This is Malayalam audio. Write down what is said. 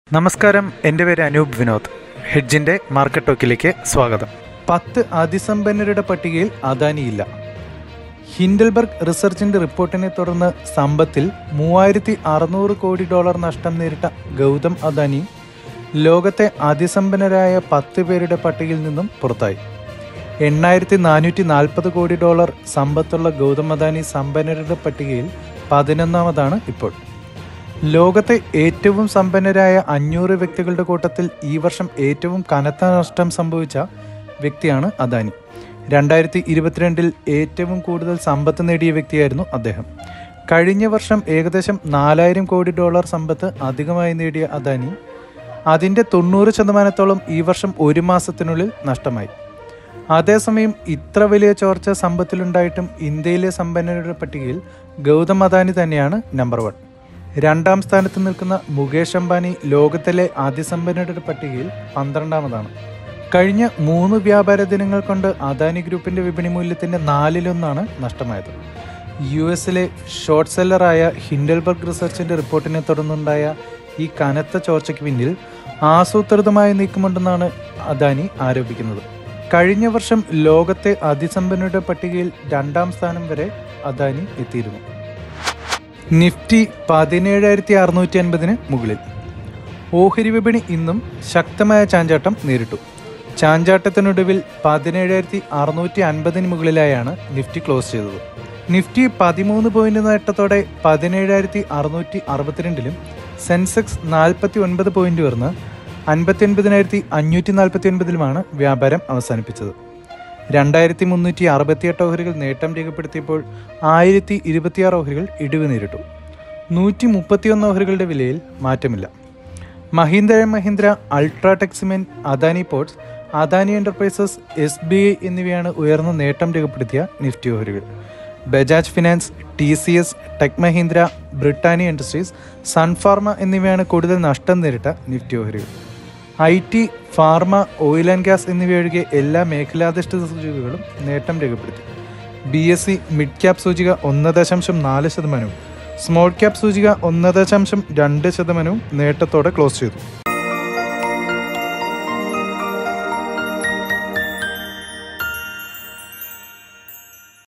നമസ്കാരം എൻ്റെ പേര് അനൂപ് വിനോദ് ഹെഡ്ജിൻ്റെ മാർക്കറ്റ് ടോക്കിലേക്ക് സ്വാഗതം പത്ത് അതിസമ്പന്നരുടെ പട്ടികയിൽ അദാനിയില്ല ഹിൻഡൽബർഗ് റിസർച്ചിൻ്റെ റിപ്പോർട്ടിനെ തുടർന്ന് സമ്പത്തിൽ മൂവായിരത്തി അറുന്നൂറ് കോടി ഡോളർ നഷ്ടം നേരിട്ട ഗൗതം അദാനി ലോകത്തെ അതിസമ്പന്നരായ പത്ത് പേരുടെ പട്ടികയിൽ നിന്നും പുറത്തായി എണ്ണായിരത്തി നാനൂറ്റി നാൽപ്പത് കോടി ഡോളർ സമ്പത്തുള്ള ഗൗതം അദാനി സമ്പന്നരുടെ പട്ടികയിൽ പതിനൊന്നാമതാണ് ഇപ്പോൾ ലോകത്തെ ഏറ്റവും സമ്പന്നരായ അഞ്ഞൂറ് വ്യക്തികളുടെ കൂട്ടത്തിൽ ഈ വർഷം ഏറ്റവും കനത്ത നഷ്ടം സംഭവിച്ച വ്യക്തിയാണ് അദാനി രണ്ടായിരത്തി ഇരുപത്തിരണ്ടിൽ ഏറ്റവും കൂടുതൽ സമ്പത്ത് നേടിയ വ്യക്തിയായിരുന്നു അദ്ദേഹം കഴിഞ്ഞ വർഷം ഏകദേശം നാലായിരം കോടി ഡോളർ സമ്പത്ത് അധികമായി നേടിയ അദാനി അതിൻ്റെ തൊണ്ണൂറ് ശതമാനത്തോളം ഈ വർഷം ഒരു മാസത്തിനുള്ളിൽ നഷ്ടമായി അതേസമയം ഇത്ര വലിയ ചോർച്ച സമ്പത്തിലുണ്ടായിട്ടും ഇന്ത്യയിലെ സമ്പന്നരുടെ പട്ടികയിൽ ഗൗതം അദാനി തന്നെയാണ് നമ്പർ വൺ രണ്ടാം സ്ഥാനത്ത് നിൽക്കുന്ന മുകേഷ് അംബാനി ലോകത്തിലെ അതിസമ്പന്നരുടെ പട്ടികയിൽ പന്ത്രണ്ടാമതാണ് കഴിഞ്ഞ മൂന്ന് വ്യാപാര ദിനങ്ങൾ കൊണ്ട് അദാനി ഗ്രൂപ്പിന്റെ വിപണി മൂല്യത്തിന്റെ നാലിലൊന്നാണ് നഷ്ടമായത് യു എസിലെ ഷോർട്ട് സെല്ലറായ ഹിൻഡൽബർഗ് റിസർച്ചിന്റെ റിപ്പോർട്ടിനെ തുടർന്നുണ്ടായ ഈ കനത്ത ചോർച്ചയ്ക്ക് പിന്നിൽ ആസൂത്രിതമായ നീക്കമുണ്ടെന്നാണ് അദാനി ആരോപിക്കുന്നത് കഴിഞ്ഞ വർഷം ലോകത്തെ അതിസമ്പന്നരുടെ പട്ടികയിൽ രണ്ടാം സ്ഥാനം വരെ അദാനി എത്തിയിരുന്നു നിഫ്റ്റി പതിനേഴായിരത്തി അറുന്നൂറ്റി അൻപതിന് മുകളിൽ ഓഹരി വിപണി ഇന്നും ശക്തമായ ചാഞ്ചാട്ടം നേരിട്ടു ചാഞ്ചാട്ടത്തിനൊടുവിൽ പതിനേഴായിരത്തി അറുന്നൂറ്റി അൻപതിന് മുകളിലായാണ് നിഫ്റ്റി ക്ലോസ് ചെയ്തത് നിഫ്റ്റി പതിമൂന്ന് പോയിന്റ് നേട്ടത്തോടെ പതിനേഴായിരത്തി അറുന്നൂറ്റി അറുപത്തിരണ്ടിലും സെൻസെക്സ് നാൽപ്പത്തി ഒൻപത് പോയിന്റ് ഉയർന്ന് അൻപത്തി ഒൻപതിനായിരത്തി അഞ്ഞൂറ്റി നാൽപ്പത്തി ഒൻപതിലുമാണ് വ്യാപാരം അവസാനിപ്പിച്ചത് രണ്ടായിരത്തി മുന്നൂറ്റി അറുപത്തിയെട്ട് ഓഹരികൾ നേട്ടം രേഖപ്പെടുത്തിയപ്പോൾ ആയിരത്തി ഇരുപത്തിയാറ് ഓഹരികൾ ഇടിവ് നേരിട്ടു നൂറ്റി മുപ്പത്തിയൊന്ന് ഓഹരികളുടെ വിലയിൽ മാറ്റമില്ല Mahindra and Mahindra UltraTech cement Adani ports Adani enterprises S B I എന്നിവയാണ് ഉയർന്ന നേട്ടം രേഖപ്പെടുത്തിയ നിഫ്റ്റി ഓഹരികൾ Bajaj finance T C S tech Mahindra Britannia industries Sun Pharma എന്നിവയാണ് കൂടുതൽ നഷ്ടം നേരിട്ട നിഫ്റ്റി ഓഹരികൾ I T pharma oil and gas എന്നിവയൊഴികെ എല്ലാ മേഖലാധിഷ്ഠിത സൂചികകളും നേട്ടം രേഖപ്പെടുത്തി B S C mid cap സൂചിക ഒന്ന് ദശാംശം നാല് ശതമാനവും സ്മോൾ ക്യാപ് സൂചിക ഒന്ന് ദശാംശം രണ്ട് ശതമാനവും നേട്ടത്തോടെ ക്ലോസ് ചെയ്തു